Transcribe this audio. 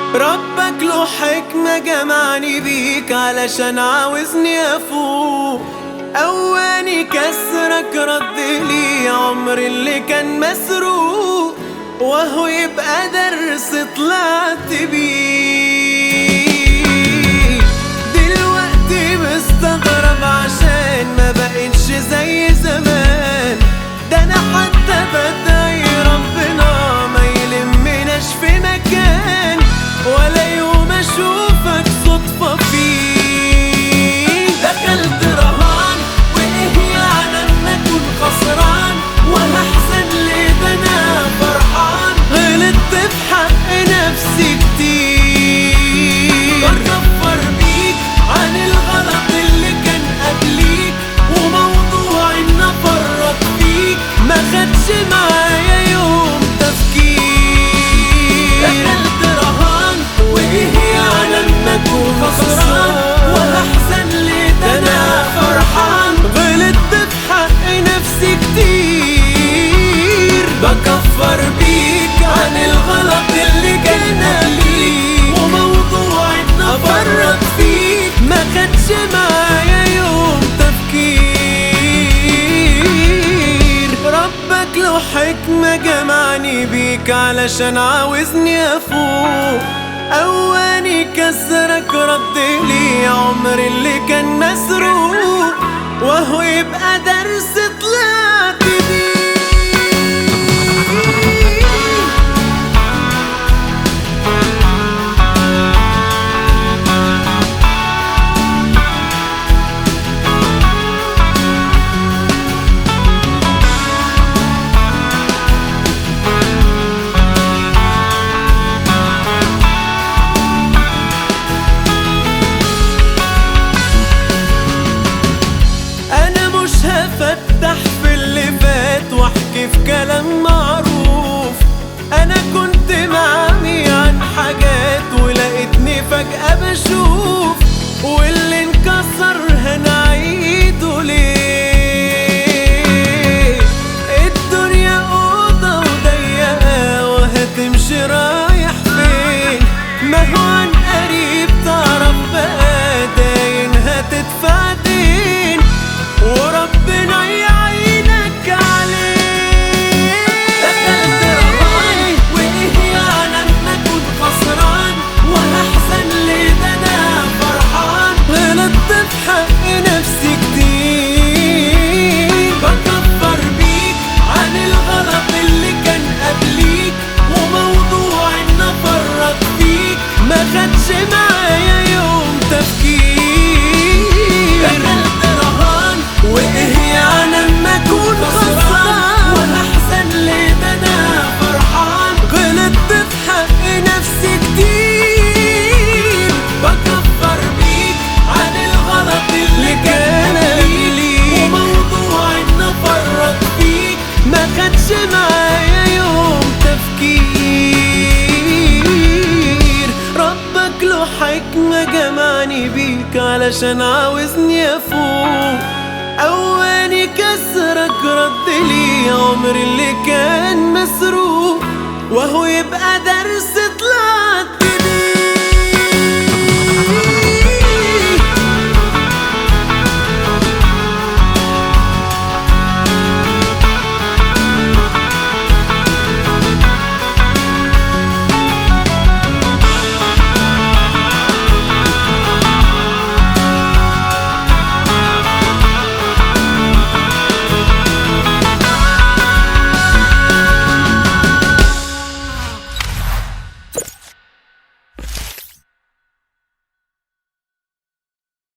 ربك له حكمة جمعني بيك علشان عاوزني أفوق أواني كسرك رد لي عمر اللي كان مسروق وهو يبقى درس طلعت بيه دلوقتي مستغرب عشان ما بقتش زي زمان ده انا حتى بدعي ربنا ما يلمناش في مكان ولا يوم اشوفك صدفة فيه دخلت رهان وايه يعني اما اكون خسران وهحزن ليه ده انا فرحان غلطت في حق نفسي كتير بكفر بيك عن الغلط اللي كان قبليك وموضوع ان افرط فيك ما خدش معايا يوم تفكير دخلت رهان وايه يعني لما اكون خسران وهحزن ليه ده انا فرحان غلطت في حق نفسي كتير بكفر بيك عن الغلط اللي كان قبليك وموضوع ان افرط فيك ما خدش معايا يوم تفكير ربك له حكمة جمعني بيك علشان عاوزني افوق اواني كسرك رد لي عمر اللي كان مسروق وهو يبقى درس طلعت بيه انا مش هفتح في اللي فات واحكي في كلام معروف انا كنت معمي عن حاجات ولقيتني فجأة بشوف واللي انكسر هنعيده ليه الدنيا أوضة وضيقة وهتمشي رايح فين ما هو عن قريب تعرف بقى داين هتدفع دين وربنا يعينك عليه دخلت رهان وايه يعني لما اكون خسران وهحزن ليه ده انا فرحان غلطت في حق نفسي كتير بكفر بيك عن الغلط اللي كان قبليك وموضوع ان افرط فيك ما خدش معايا يوم تفكير دخلت رهان وايه يعني لما اكون خسران وهحزن ليه ده انا فرحان غلطت في حق نفسي كتير بكفر بيك عن الغلط اللي كان قبليك وموضوع ان افرط فيك ما خدش معايا يوم تفكير ربك له حكمة جمعني بيك علشان عاوزني افوق اواني كسرك رد لي عمر اللي كان مسروق وهو يبقى درس طلعت